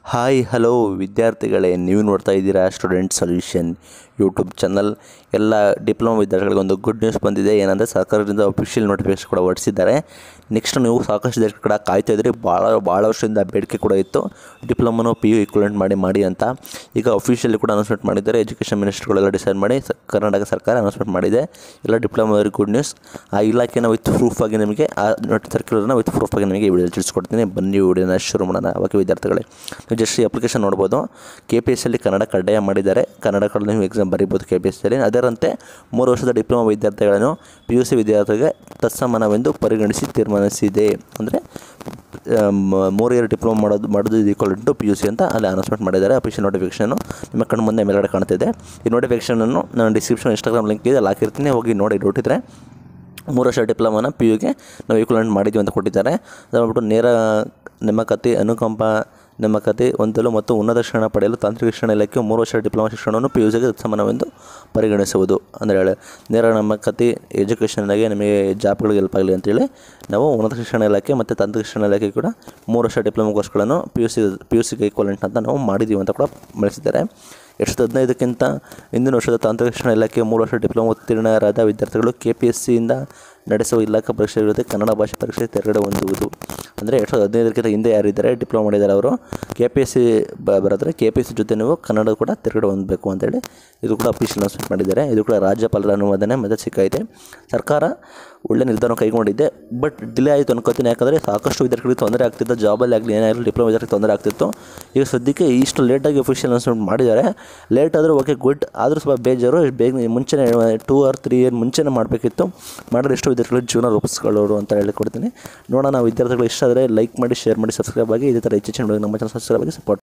hi hello ವಿದ್ಯಾರ್ಥಿಗಳೇ ನೀವು ನೋಡ್ತಾ ಇದ್ದೀರಾ ಸ್ಟೂಡೆಂಟ್ ಸೊಲ್ಯೂಷನ್ ಯೂಟ್ಯೂಬ್ ಚಾನಲ್ ಎಲ್ಲ ಡಿಪ್ಲೊಮಾ ವಿದ್ಯಾರ್ಥಿಗಳಿಗೆ ಒಂದು ಗುಡ್ ನ್ಯೂಸ್ ಬಂದಿದೆ ಏನಂದರೆ ಸರ್ಕಾರದಿಂದ ಅಫಿಷಿಯಲ್ ನೋಟಿಫಿಕೇಶನ್ ಕೂಡ ಹೊರಡಿಸಿದ್ದಾರೆ ನೆಕ್ಸ್ಟ್ ನೀವು ಸಾಕಷ್ಟು ದಿನ ಕೂಡ ಕಾಯ್ತಾ ಇದ್ರಿ ಭಾಳ ಭಾಳ ವರ್ಷದಿಂದ ಬೇಡಿಕೆ ಕೂಡ ಇತ್ತು ಡಿಪ್ಲೊಮೊನೋ ಪಿ ಯು ಇಕ್ವಲೆಂಟ್ ಮಾಡಿ ಮಾಡಿ ಅಂತ ಈಗ ಅಫಿಷಿಯಲಿ ಕೂಡ ಅನೌನ್ಸ್ಮೆಂಟ್ ಮಾಡಿದ್ದಾರೆ ಎಜುಕೇಷನ್ ಮಿನಿಸ್ಟ್ರುಗಳೆಲ್ಲ ಡಿಸೈಡ್ ಮಾಡಿ ಸ- ಕರ್ನಾಟಕ ಸರ್ಕಾರ ಅನೌನ್ಸ್ಮೆಂಟ್ ಮಾಡಿದೆ ಎಲ್ಲ ಡಿಪ್ಲೊಮಾ ಗುಡ್ ನ್ಯೂಸ್ ಆ ಇಲಾಖೆನ ವಿತ್ ಪ್ರೂಫ್ ಆಗಿ ನಿಮಗೆ ಆ ನೋಟ್ ಸರ್ಕ್ಯುಲರ್ನ ವಿತ್ ಪ್ರೂಫ್ ಆಗಿ ನಿಮಗೆ ಈ ವಿಡಿಯೋ ತಿಳಿಸ್ಕೊಡ್ತೀನಿ ಬನ್ನಿ ವಿಡಿಯೋನ ಶುರು ಮಾಡೋಣ ಓಕೆ ವಿದ್ಯಾರ್ಥಿಗಳೇ ನೀವು ಜಸ್ಟ್ ಈ ಅಪ್ಲಿಕೇಶನ್ ನೋಡ್ಬೋದು K P S C Kannada ಕಡ್ಡಾಯ ಮಾಡಿದ್ದಾರೆ ಕನ್ನಡ ಕಡೆ ನೀವು ಎಕ್ಸಾಮ್ ಬರೀಬೋದು ಕೆ ಪಿ ಎಸ್ ಸಿಯಲ್ಲಿ ಅದರಂತೆ ಮೂರು ವರ್ಷದ ಡಿಪ್ಲೊಮಾ ವಿದ್ಯಾರ್ಥಿಗಳನ್ನು ಪಿ ಯು ಸಿ ವಿದ್ಯಾರ್ಥಿಗೆ ತತ್ಸಮಾನವೆಂದು ಪರಿಗಣಿಸಿ ತೀರ್ಮಾನಿಸಿದೆ ಅಂದರೆ ಮೂರು ಇಯರ್ ಡಿಪ್ಲೊಮಾ ಮಾಡೋದು ಮಾಡೋದು equal to P U C ಅಂತ ಅಲ್ಲಿ ಅನೌನ್ಸ್ಮೆಂಟ್ ಮಾಡಿದ್ದಾರೆ ಅಫಿಷಿಯಲ್ ನೋಟಿಫಿಕೇಷನು ನಿಮ್ಮ ಕಣ್ಣು ಮುಂದೆ ಮೇಲ್ಗಡೆ ಕಾಣ್ತಿದೆ ಈ ನೋಟಿಫಿಕೇಷನನ್ನು ನಾನು ಡಿಸ್ಕ್ರಿಪ್ಷನ್ ಇನ್ಸ್ಟಾಗ್ರಾಮ್ ಲಿಂಕ್ ಇದೆ ಅಲ್ಲಿ ಹಾಕಿರ್ತೀನಿ ಹೋಗಿ ನೋಡಿ ನೋಡಿದರೆ ಮೂರು ವರ್ಷ ಡಿಪ್ಲೊಮಾನ ಪಿ ಯುಗೆ ನಾವು ಈಕ್ವಲೆಂಟ್ ಮಾಡಿದ್ವಿ ಅಂತ ಕೊಟ್ಟಿದ್ದಾರೆ ಅದು ಮಾಡ್ಬಿಟ್ಟು ನೇರ ನೇಮಕಾತಿ ಅನುಕಂಪ ನೇಮಕಾತಿ ಹೊಂದಲು ಮತ್ತು ಉನ್ನತ ಶಿಕ್ಷಣ ಪಡೆಯಲು ತಾಂತ್ರಿಕ ಶಿಕ್ಷಣ ಇಲಾಖೆ ಮೂರು ವರ್ಷ ಡಿಪ್ಲೊಮಾ ಶಿಕ್ಷಣವನ್ನು ಪಿ ಯುಸಿಗೆ ಸಮಾನವೆಂದು ಪರಿಗಣಿಸುವುದು ಅಂದರೆ ಹೇಳಿ ನೇರ ನೇಮಕಾತಿ ಎಜುಕೇಷನ್ಗೆ ನಿಮಗೆ ಜಾಬ್ಗಳಿಗೆ ಹೆಲ್ಪ್ ಆಗಲಿ ಅಂತೇಳಿ ನಾವು ಉನ್ನತ ಶಿಕ್ಷಣ ಇಲಾಖೆ ಮತ್ತು ತಾಂತ್ರಿಕ ಶಿಕ್ಷಣ ಇಲಾಖೆ ಕೂಡ ಮೂರು ವರ್ಷ ಡಿಪ್ಲೊಮಾ ಕೋರ್ಸ್ಗಳನ್ನು P U C P U ಸಿಗೆ ಈಕ್ವಲೆಂಟ್ ಅಂತ ನಾವು ಮಾಡಿದ್ದೀವಿ ಅಂತ ಕೂಡ ಬಳಸಿದ್ದಾರೆ ಎರಡು ಸಾವಿರದ ಹದಿನೈದಕ್ಕಿಂತ ಹಿಂದಿನ ವರ್ಷದ ತಾಂತ್ರಿಕ ಶಿಕ್ಷಣ ಇಲಾಖೆ ಮೂರು ವರ್ಷ ಡಿಪ್ಲೊಮಾ ಉತ್ತೀರ್ಣರಾದ ವಿದ್ಯಾರ್ಥಿಗಳು ಕೆ ಪಿ ಎಸ್ ಸಿಯಿಂದ ನಡೆಸುವ ಇಲಾಖಾ ಪರೀಕ್ಷೆ ವಿರುದ್ಧ ಕನ್ನಡ ಭಾಷೆ ಪರೀಕ್ಷೆ ತೆರಗಡೆ ಹೊಂದುವುದು ಅಂದರೆ ಎರಡು ಸಾವಿರದ ಹದಿನೈದಕ್ಕಿಂತ ಹಿಂದೆ ಯಾರಿದ್ದಾರೆ ಡಿಪ್ಲೊಮಾ ಮಾಡಿದ್ದಾರೆ ಅವರು ಕೆ ಪಿ ಎಸ್ ಸಿ ಬರೆದ್ರೆ ಕೆ ಪಿ ಎಸ್ ಸಿ ಜೊತೆ ನೀವು ಕನ್ನಡ ಕೂಡ ತೆರಗಡೆ ಹೊಂದಬೇಕು ಅಂತೇಳಿ ಇದು ಕೂಡ ಅಫಿಷಿಯಲ್ ಅನೌನ್ಸ್ಮೆಂಟ್ ಮಾಡಿದ್ದಾರೆ ಇದು ಕೂಡ ರಾಜ್ಯಪಾಲರ ಅನುಮೋದನೆ ಮತ್ತು ಸಿಕ್ಕೈತೆ ಸರ್ಕಾರ ಒಳ್ಳೆ ನಿರ್ಧಾರ ಕೈಗೊಂಡಿದ್ದೆ ಬಟ್ ಡಿಲೇ ಆಯಿತು ಅನ್ಕೋತೀನಿ ಯಾಕಂದರೆ ಸಾಕಷ್ಟು ವಿದ್ಯಾರ್ಥಿಗಳಿಗೆ ತೊಂದರೆ ಆಗ್ತಿತ್ತು ಜಾಬಲ್ಲಿ ಆಗಲಿ ಏನಾಗಲಿ ಡಿಪ್ಲೊಮಾ ವಿದ್ಯಾರ್ಥಿಗೆ ತೊಂದರೆ ಆಗ್ತಿತ್ತು ಈಗ ಸದ್ಯಕ್ಕೆ ಇಷ್ಟು ಲೇಟಾಗಿ ಅಫಿಷಿಯಲ್ ಅನೌನ್ಸ್ಮೆಂಟ್ ಮಾಡಿದ್ದಾರೆ ಲೇಟ್ ಆದರೂ ಓಕೆ ಗುಡ್ ಆದರೂ ಸ್ವಲ್ಪ ಬೇಜಾರು ಬೇಗ ಮುಂಚೆನೇ ಟೂ ಆರ್ ತ್ರೀ ಇಯರ್ ಮುಂಚೆನೇ ಮಾಡಬೇಕಿತ್ತು ಮಾಡಿದ್ರೆ ಎಷ್ಟು ವಿದ್ಯಾರ್ಥಿಗಳು ಜೀವನ ರೂಪಿಸ್ಕೊಳ್ಳೋರು ಅಂತ ಹೇಳಿಕೊಡ್ತೀನಿ ನೋಡೋಣ ವಿದ್ಯಾರ್ಥಿಗಳು ಇಷ್ಟ ಆದರೆ ಲೈಕ್ ಮಾಡಿ ಶೇರ್ ಮಾಡಿ ಸಬ್ಸ್ಕ್ರೈಬ್ ಆಗಿ ಇದೇ ಥರ ಹೆಚ್ಚು ಹೆಚ್ಚಿನ ನಮ್ಮ ಚಾನಲ್ ಸಬ್ಸ್ಕ್ರೈಬ್ ಆಗಿ ಸಪೋರ್ಟ್